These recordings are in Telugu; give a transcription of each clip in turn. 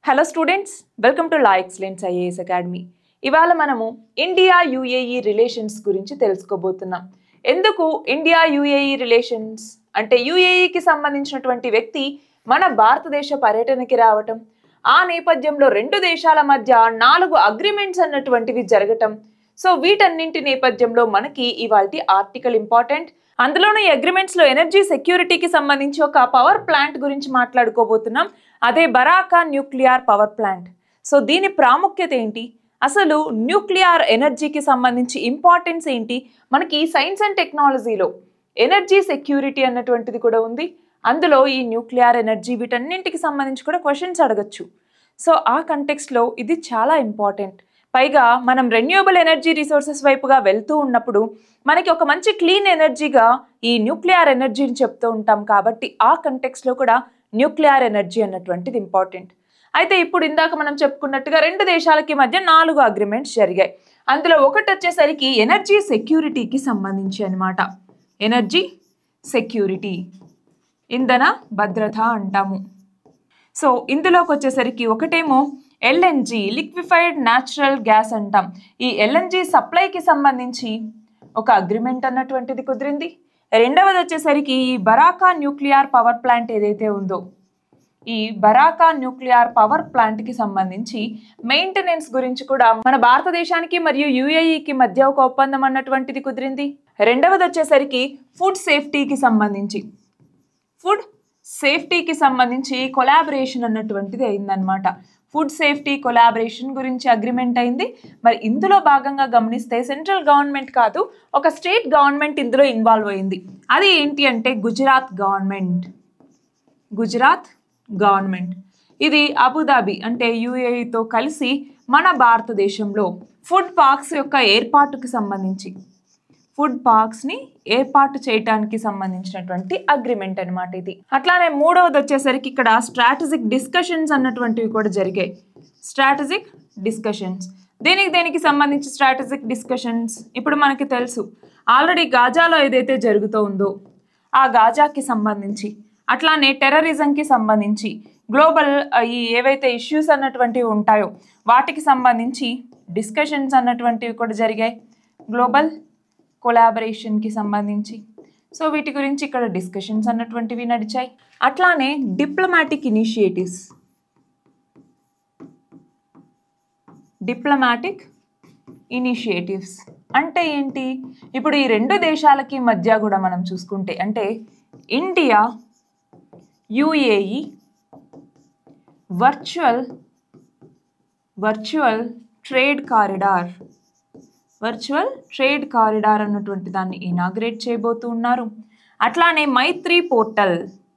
hello students welcome to La Excellence IAS academy ఇవాళ మనము ఇండియా యుఏఈ రిలేషన్స్ గురించి తెలుసుకోబోతున్నాం ఎందుకు ఇండియా యుఏఈ రిలేషన్స్ అంటే యుఏఈకి సంబంధించినటువంటి వ్యక్తి మన భారతదేశ పర్యటనకి రావటం ఆ నేపథ్యంలో రెండు దేశాల మధ్య నాలుగు అగ్రిమెంట్స్ అన్నటువంటివి జరగటం సో వీటన్నింటి నేపథ్యంలో మనకి ఇవాల్టి ఆర్టికల్ ఇంపార్టెంట్ అందులోనూ ఈ అగ్రిమెంట్స్ లో ఎనర్జీ సెక్యూరిటీకి సంబంధించి ఒక పవర్ ప్లాంట్ గురించి మాట్లాడుకోబోతున్నాం అదే Barakah nuclear power plant so దీని ప్రాముఖ్యత ఏంటి అసలు న్యూక్లియర్ ఎనర్జీకి సంబంధించి ఇంపార్టెన్స్ ఏంటి మనకి సైన్స్ అండ్ టెక్నాలజీలో ఎనర్జీ సెక్యూరిటీ అన్నటువంటిది కూడా ఉంది అందులో ఈ న్యూక్లియర్ ఎనర్జీ వీటన్నింటికి సంబంధించి కూడా క్వశ్చన్స్ అడగచ్చు సో ఆ కంటెక్స్లో ఇది చాలా ఇంపార్టెంట్ పైగా మనం రెన్యూబుల్ ఎనర్జీ రిసోర్సెస్ వైపుగా వెళ్తూ ఉన్నప్పుడు మనకి ఒక మంచి క్లీన్ ఎనర్జీగా ఈ న్యూక్లియర్ ఎనర్జీని చెప్తూ ఉంటాం కాబట్టి ఆ కంటెక్స్లో కూడా న్యూక్లియర్ ఎనర్జీ అన్నటువంటిది ఇంపార్టెంట్ అయితే ఇప్పుడు ఇందాక మనం చెప్పుకున్నట్టుగా రెండు దేశాలకి మధ్య నాలుగు అగ్రిమెంట్స్ జరిగాయి అందులో ఒకటి వచ్చేసరికి ఎనర్జీ సెక్యూరిటీకి సంబంధించి అన్నమాట ఎనర్జీ సెక్యూరిటీ ఇంధన భద్రత అంటాము సో ఇందులోకి వచ్చేసరికి ఒకటేమో ఎల్ఎన్జి లిక్విఫైడ్ న్యాచురల్ గ్యాస్ అంటాం ఈ ఎల్ఎన్జి సప్లైకి సంబంధించి ఒక అగ్రిమెంట్ అన్నటువంటిది కుదిరింది రెండవది వచ్చేసరికి ఈ బరాకా న్యూక్లియర్ పవర్ ప్లాంట్ ఏదైతే ఉందో ఈ బరాకా న్యూక్లియర్ పవర్ ప్లాంట్ కి సంబంధించి మెయింటెనెన్స్ గురించి కూడా మన భారతదేశానికి మరియు యుఏఈకి మధ్య ఒక ఒప్పందం అన్నటువంటిది కుదిరింది రెండవది వచ్చేసరికి ఫుడ్ సేఫ్టీకి సంబంధించి ఫుడ్ సేఫ్టీకి సంబంధించి కొలాబరేషన్ అన్నటువంటిది అయిందనమాట ఫుడ్ సేఫ్టీ కొలాబరేషన్ గురించి అగ్రిమెంట్ అయింది మరి ఇందులో భాగంగా గమనిస్తే సెంట్రల్ గవర్నమెంట్ కాదు ఒక స్టేట్ గవర్నమెంట్ ఇందులో ఇన్వాల్వ్ అయింది అది ఏంటి అంటే గుజరాత్ గవర్నమెంట్ గుజరాత్ గవర్నమెంట్ ఇది అబుదాబి అంటే యుఏఈతో కలిసి మన భారతదేశంలో ఫుడ్ పార్క్స్ యొక్క ఏర్పాటుకు సంబంధించి ఫుడ్ పార్క్స్ ని ఏర్పాటు చేయడానికి సంబంధించినటువంటి అగ్రిమెంట్ అన్నమాట ఇది అట్లానే మూడవది వచ్చేసరికి ఇక్కడ స్ట్రాటజిక్ డిస్కషన్స్ అన్నటువంటివి కూడా జరిగాయి స్ట్రాటజిక్ డిస్కషన్స్ దేనికి దేనికి సంబంధించి స్ట్రాటజిక్ డిస్కషన్స్ ఇప్పుడు మనకి తెలుసు ఆల్రెడీ గాజాలో ఏదైతే జరుగుతూ ఉందో ఆ గాజాకి సంబంధించి అట్లానే టెర్రరిజంకి సంబంధించి గ్లోబల్ ఈ ఏవైతే ఇష్యూస్ అన్నటువంటివి ఉంటాయో వాటికి సంబంధించి డిస్కషన్స్ అన్నటువంటివి కూడా జరిగాయి గ్లోబల్ కొలాబరేషన్కి సంబంధించి సో వీటి గురించి ఇక్కడ డిస్కషన్స్ అన్నటువంటివి నడిచాయి అట్లానే డిప్లొమాటిక్ ఇనిషియేటివ్స్ డిప్లొమాటిక్ ఇనిషియేటివ్స్ అంటే ఏంటి ఇప్పుడు ఈ రెండు దేశాలకి మధ్య కూడా మనం చూసుకుంటే అంటే India UAE virtual virtual trade corridor virtual trade corridor అన్నటువంటి దాన్ని ఇనాగ్రేట్ చేయబోతూ ఉన్నారు అట్లానే మైత్రి పోర్టల్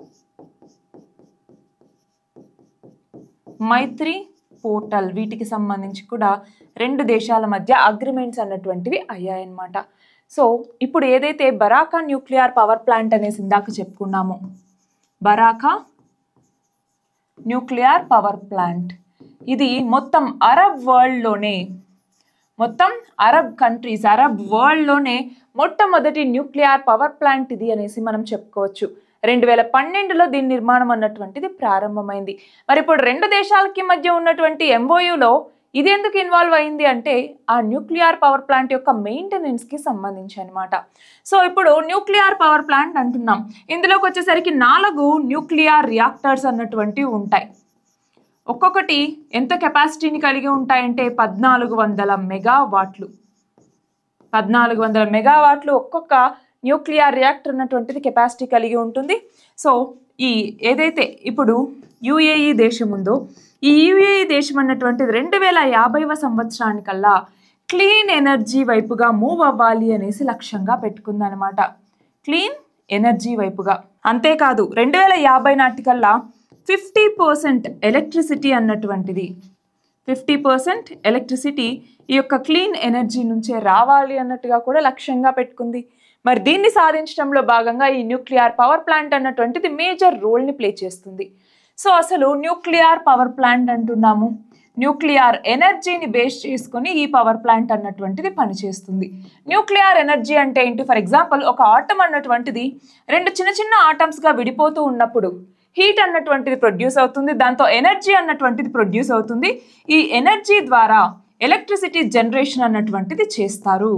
మైత్రి పోర్టల్ వీటికి సంబంధించి కూడా రెండు దేశాల మధ్య అగ్రిమెంట్స్ అన్నటువంటివి అయ్యాయన్నమాట సో ఇప్పుడు ఏదైతే బరాకా న్యూక్లియర్ పవర్ ప్లాంట్ అనేసి ఇందాక చెప్పుకున్నామో బరాకా న్యూక్లియర్ పవర్ ప్లాంట్ ఇది మొత్తం అరబ్ వరల్డ్లోనే మొత్తం అరబ్ కంట్రీస్ అరబ్ వరల్డ్లోనే మొట్టమొదటి న్యూక్లియర్ పవర్ ప్లాంట్ ఇది అనేసి మనం చెప్పుకోవచ్చు రెండు వేల పన్నెండులో దీని నిర్మాణం అన్నటువంటిది ప్రారంభమైంది మరి ఇప్పుడు రెండు దేశాలకి మధ్య ఉన్నటువంటి ఎంఓయూలో ఇది ఎందుకు ఇన్వాల్వ్ అయింది అంటే ఆ న్యూక్లియర్ పవర్ ప్లాంట్ యొక్క మెయింటెనెన్స్కి సంబంధించి అనమాట సో ఇప్పుడు న్యూక్లియర్ పవర్ ప్లాంట్ అంటున్నాం ఇందులోకి వచ్చేసరికి నాలుగు న్యూక్లియర్ రియాక్టర్స్ అన్నటువంటివి ఉంటాయి ఒక్కొక్కటి ఎంత కెపాసిటీని కలిగి ఉంటాయంటే పద్నాలుగు వందల మెగావాట్లు పద్నాలుగు వందల మెగావాట్లు ఒక్కొక్క న్యూక్లియర్ రియాక్టర్ అన్నటువంటిది కెపాసిటీ కలిగి ఉంటుంది సో ఈ ఏదైతే ఇప్పుడు యుఏఈ దేశం ఉందో ఈ యుఏఈ దేశం అన్నటువంటిది రెండు వేల యాభైవ సంవత్సరానికల్లా క్లీన్ ఎనర్జీ వైపుగా మూవ్ అవ్వాలి అనేసి లక్ష్యంగా పెట్టుకుందనమాట క్లీన్ ఎనర్జీ వైపుగా అంతేకాదు రెండు వేల యాభై నాటికల్లా ఫిఫ్టీ పర్సెంట్ ఎలక్ట్రిసిటీ అన్నటువంటిది ఫిఫ్టీ పర్సెంట్ ఎలక్ట్రిసిటీ ఈ యొక్క క్లీన్ ఎనర్జీ నుంచే రావాలి అన్నట్టుగా కూడా లక్ష్యంగా పెట్టుకుంది మరి దీన్ని సాధించడంలో భాగంగా ఈ న్యూక్లియర్ పవర్ ప్లాంట్ అన్నటువంటిది మేజర్ రోల్ని ప్లే చేస్తుంది సో అసలు న్యూక్లియర్ పవర్ ప్లాంట్ అంటున్నాము న్యూక్లియర్ ఎనర్జీని బేస్ చేసుకొని ఈ పవర్ ప్లాంట్ అన్నటువంటిది పనిచేస్తుంది న్యూక్లియర్ ఎనర్జీ అంటే ఏంటి ఫర్ ఎగ్జాంపుల్ ఒక ఆటం అన్నటువంటిది రెండు చిన్న చిన్న ఆటమ్స్గా విడిపోతూ ఉన్నప్పుడు హీట్ అన్నటువంటిది ప్రొడ్యూస్ అవుతుంది దాంతో ఎనర్జీ అన్నటువంటిది ప్రొడ్యూస్ అవుతుంది ఈ ఎనర్జీ ద్వారా ఎలక్ట్రిసిటీ జనరేషన్ అన్నటువంటిది చేస్తారు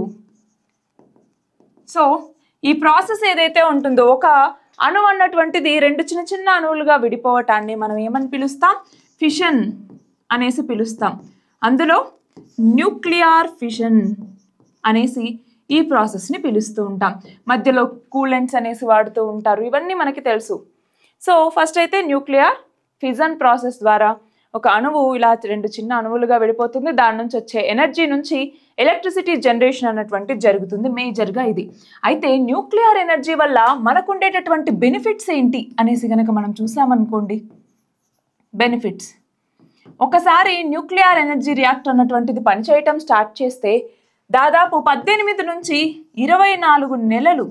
సో ఈ ప్రాసెస్ ఏదైతే ఉంటుందో ఒక అణువు అన్నటువంటిది రెండు చిన్న చిన్న అణువులుగా విడిపోవటాన్ని మనం ఏమని పిలుస్తాం ఫిషన్ అనేసి పిలుస్తాం అందులో న్యూక్లియర్ ఫిషన్ అనేసి ఈ ప్రాసెస్ని పిలుస్తూ ఉంటాం మధ్యలో కూలెంట్స్ అనేసి వాడుతూ ఉంటారు ఇవన్నీ మనకి తెలుసు సో ఫస్ట్ అయితే న్యూక్లియర్ ఫిజన్ ప్రాసెస్ ద్వారా ఒక అణువు ఇలా రెండు చిన్న అణువులుగా విడిపోతుంది దాని నుంచి వచ్చే ఎనర్జీ నుంచి ఎలక్ట్రిసిటీ జనరేషన్ అన్నటువంటి జరుగుతుంది మేజర్గా ఇది అయితే న్యూక్లియర్ ఎనర్జీ వల్ల మనకు ఉండేటటువంటి బెనిఫిట్స్ ఏంటి అనేసి కనుక మనం చూసామనుకోండి బెనిఫిట్స్ ఒకసారి న్యూక్లియర్ ఎనర్జీ రియాక్టర్ అన్నటువంటిది పనిచేయటం స్టార్ట్ చేస్తే దాదాపు పద్దెనిమిది నుంచి ఇరవై నాలుగు నెలలు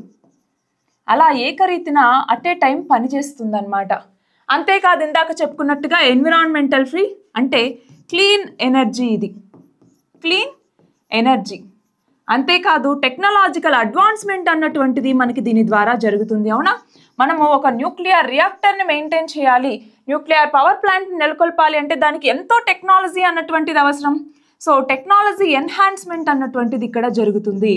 అలా ఏకరీతిన అట్ ఏ టైం పనిచేస్తుందన్నమాట అంతేకాదు ఇందాక చెప్పుకున్నట్టుగా ఎన్విరాన్మెంటల్ ఫ్రీ అంటే క్లీన్ ఎనర్జీ ఇది క్లీన్ ఎనర్జీ అంతేకాదు టెక్నాలజికల్ అడ్వాన్స్మెంట్ అన్నటువంటిది మనకి దీని ద్వారా జరుగుతుంది అవునా మనము ఒక న్యూక్లియర్ రియాక్టర్ని మెయింటైన్ చేయాలి న్యూక్లియర్ పవర్ ప్లాంట్ని నెలకొల్పాలి అంటే దానికి ఎంతో టెక్నాలజీ అన్నటువంటిది అవసరం సో టెక్నాలజీ ఎన్హాన్స్మెంట్ అన్నటువంటిది ఇక్కడ జరుగుతుంది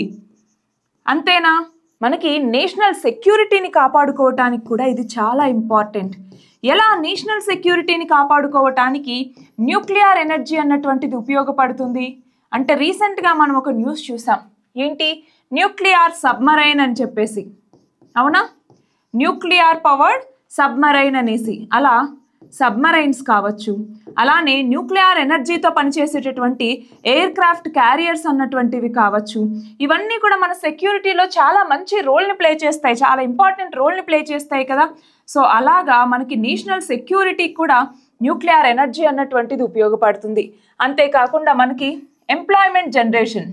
అంతేనా మనకి నేషనల్ సెక్యూరిటీని కాపాడుకోవటానికి కూడా ఇది చాలా ఇంపార్టెంట్ ఎలా నేషనల్ సెక్యూరిటీని కాపాడుకోవటానికి న్యూక్లియర్ ఎనర్జీ అన్నటువంటిది ఉపయోగపడుతుంది అంటే రీసెంట్గా మనం ఒక న్యూస్ చూసాం ఏంటి న్యూక్లియర్ సబ్మరైన్ అని చెప్పేసి అవునా న్యూక్లియర్ పవర్డ్ సబ్మరైన్ అనేసి అలా సబ్మరైన్స్ కావచ్చు అలానే న్యూక్లియర్ ఎనర్జీతో పనిచేసేటటువంటి ఎయిర్ క్రాఫ్ట్ క్యారియర్స్ అన్నటువంటివి కావచ్చు ఇవన్నీ కూడా మన సెక్యూరిటీలో చాలా మంచి రోల్ని ప్లే చేస్తాయి చాలా ఇంపార్టెంట్ రోల్ని ప్లే చేస్తాయి కదా సో అలాగా మనకి నేషనల్ సెక్యూరిటీ కూడా న్యూక్లియర్ ఎనర్జీ అన్నటువంటిది ఉపయోగపడుతుంది అంతేకాకుండా మనకి ఎంప్లాయ్మెంట్ జనరేషన్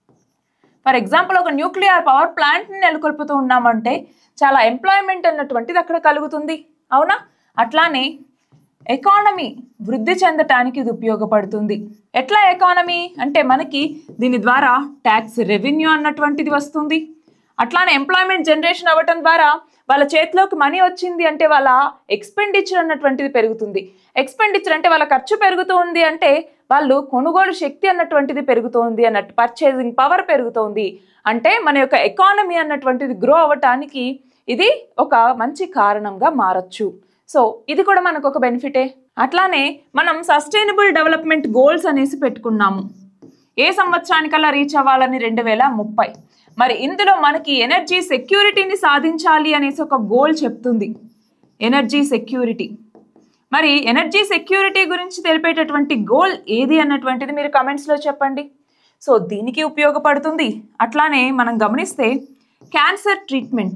ఫర్ ఎగ్జాంపుల్ ఒక న్యూక్లియర్ పవర్ ప్లాంట్ని నెలకొల్పుతూ ఉన్నామంటే చాలా ఎంప్లాయ్మెంట్ అన్నటువంటిది అక్కడ కలుగుతుంది అవునా అట్లానే ఎకానమీ వృద్ధి చెందటానికి ఇది ఉపయోగపడుతుంది ఎట్లా ఎకానమీ అంటే మనకి దీని ద్వారా ట్యాక్స్ రెవెన్యూ అన్నటువంటిది వస్తుంది అట్లానే ఎంప్లాయ్మెంట్ జనరేషన్ అవ్వటం ద్వారా వాళ్ళ చేతిలోకి మనీ వచ్చింది అంటే వాళ్ళ ఎక్స్పెండిచర్ అన్నటువంటిది పెరుగుతుంది ఎక్స్పెండిచర్ అంటే వాళ్ళ ఖర్చు పెరుగుతూ ఉంది అంటే వాళ్ళు కొనుగోలు శక్తి అన్నటువంటిది పెరుగుతోంది అన్నట్టు పర్చేసింగ్ పవర్ పెరుగుతోంది అంటే మన యొక్క ఎకానమీ అన్నటువంటిది గ్రో అవ్వటానికి ఇది ఒక మంచి కారణంగా మారచ్చు సో ఇది కూడా మనకు ఒక బెనిఫిటే అట్లానే మనం సస్టైనబుల్ డెవలప్మెంట్ గోల్స్ అనేసి పెట్టుకున్నాము ఏ సంవత్సరానికల్లా రీచ్ అవ్వాలని రెండు వేల ముప్పై మరి ఇందులో మనకి ఎనర్జీ సెక్యూరిటీని సాధించాలి అనేసి ఒక గోల్ చెప్తుంది ఎనర్జీ సెక్యూరిటీ మరి ఎనర్జీ సెక్యూరిటీ గురించి తెలిపేటటువంటి గోల్ ఏది అన్నటువంటిది మీరు కమెంట్స్లో చెప్పండి సో దీనికి ఉపయోగపడుతుంది అట్లానే మనం గమనిస్తే క్యాన్సర్ ట్రీట్మెంట్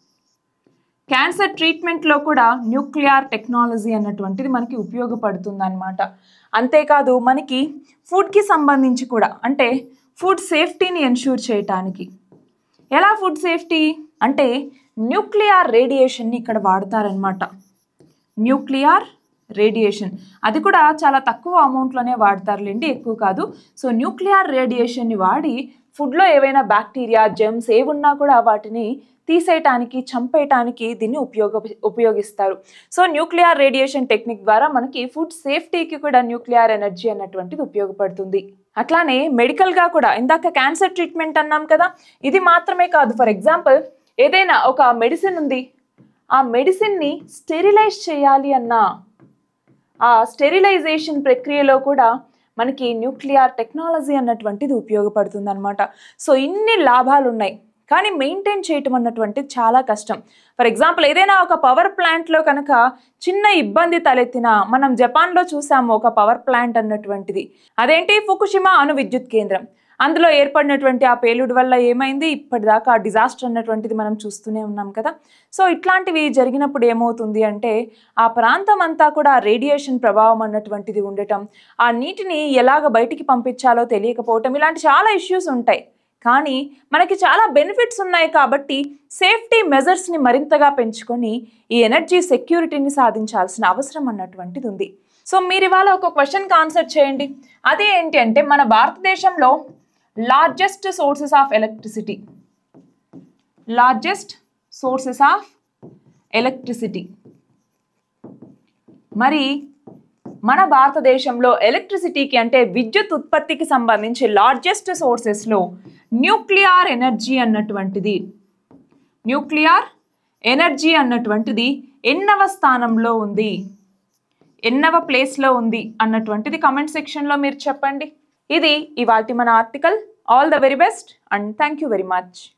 క్యాన్సర్ ట్రీట్మెంట్లో కూడా న్యూక్లియర్ టెక్నాలజీ అన్నటువంటిది మనకి ఉపయోగపడుతుంది అనమాట అంతేకాదు మనకి ఫుడ్కి సంబంధించి కూడా అంటే ఫుడ్ సేఫ్టీని ఎన్ష్యూర్ చేయటానికి ఎలా ఫుడ్ సేఫ్టీ అంటే న్యూక్లియర్ రేడియేషన్ని ఇక్కడ వాడతారనమాట న్యూక్లియర్ రేడియేషన్ అది కూడా చాలా తక్కువ అమౌంట్లోనే వాడతారులేండి ఎక్కువ కాదు సో న్యూక్లియర్ రేడియేషన్ని వాడి ఫుడ్లో ఏవైనా బ్యాక్టీరియా జెమ్స్ ఏవున్నా కూడా వాటిని తీసేయటానికి చంపేయటానికి దీన్ని ఉపయోగ ఉపయోగిస్తారు సో న్యూక్లియర్ రేడియేషన్ టెక్నిక్ ద్వారా మనకి ఫుడ్ సేఫ్టీకి కూడా న్యూక్లియర్ ఎనర్జీ అన్నటువంటిది ఉపయోగపడుతుంది అట్లానే మెడికల్గా కూడా ఇందాక క్యాన్సర్ ట్రీట్మెంట్ అన్నాం కదా ఇది మాత్రమే కాదు ఫర్ ఎగ్జాంపుల్ ఏదైనా ఒక మెడిసిన్ ఉంది ఆ మెడిసిన్ని స్టెరిలైజ్ చేయాలి అన్నా ఆ స్టెరిలైజేషన్ ప్రక్రియలో కూడా మనకి న్యూక్లియర్ టెక్నాలజీ అన్నటువంటిది ఉపయోగపడుతుంది అనమాట సో ఇన్ని లాభాలు ఉన్నాయి కానీ మెయింటైన్ చేయటం అన్నటువంటిది చాలా కష్టం ఫర్ ఎగ్జాంపుల్ ఏదైనా ఒక పవర్ ప్లాంట్లో కనుక చిన్న ఇబ్బంది తలెత్తినా మనం జపాన్లో చూసాము ఒక పవర్ ప్లాంట్ అన్నటువంటిది అదేంటి ఫుకుషిమా అణు విద్యుత్ కేంద్రం అందులో ఏర్పడినటువంటి ఆ పేలుడు వల్ల ఏమైంది ఇప్పటిదాకా ఆ డిజాస్టర్ అన్నటువంటిది మనం చూస్తూనే ఉన్నాం కదా సో ఇట్లాంటివి జరిగినప్పుడు ఏమవుతుంది అంటే ఆ ప్రాంతం అంతా కూడా రేడియేషన్ ప్రభావం అన్నటువంటిది ఉండటం ఆ నీటిని ఎలాగ బయటికి పంపించాలో తెలియకపోవటం ఇలాంటి చాలా ఇష్యూస్ ఉంటాయి కానీ మనకి చాలా బెనిఫిట్స్ ఉన్నాయి కాబట్టి సేఫ్టీ మెజర్స్ని మరింతగా పెంచుకొని ఈ ఎనర్జీ సెక్యూరిటీని సాధించాల్సిన అవసరం అన్నటువంటిది ఉంది సో మీరు ఇవాళ ఒక క్వశ్చన్కి ఆన్సర్ చేయండి అదే ఏంటి అంటే మన భారతదేశంలో largest sources of electricity largest sources of electricity మరి మన భారతదేశంలో ఎలక్ట్రిసిటీకి అంటే విద్యుత్ ఉత్పత్తికి సంబంధించి లార్జెస్ట్ సోర్సెస్లో న్యూక్లియర్ ఎనర్జీ అన్నటువంటిది న్యూక్లియర్ ఎనర్జీ అన్నటువంటిది ఎన్నవ స్థానంలో ఉంది ఎన్నవ ప్లేస్లో ఉంది అన్నటువంటిది కమెంట్ సెక్షన్లో మీరు చెప్పండి ఇది ఇవాటి మన article all the very best and thank you very much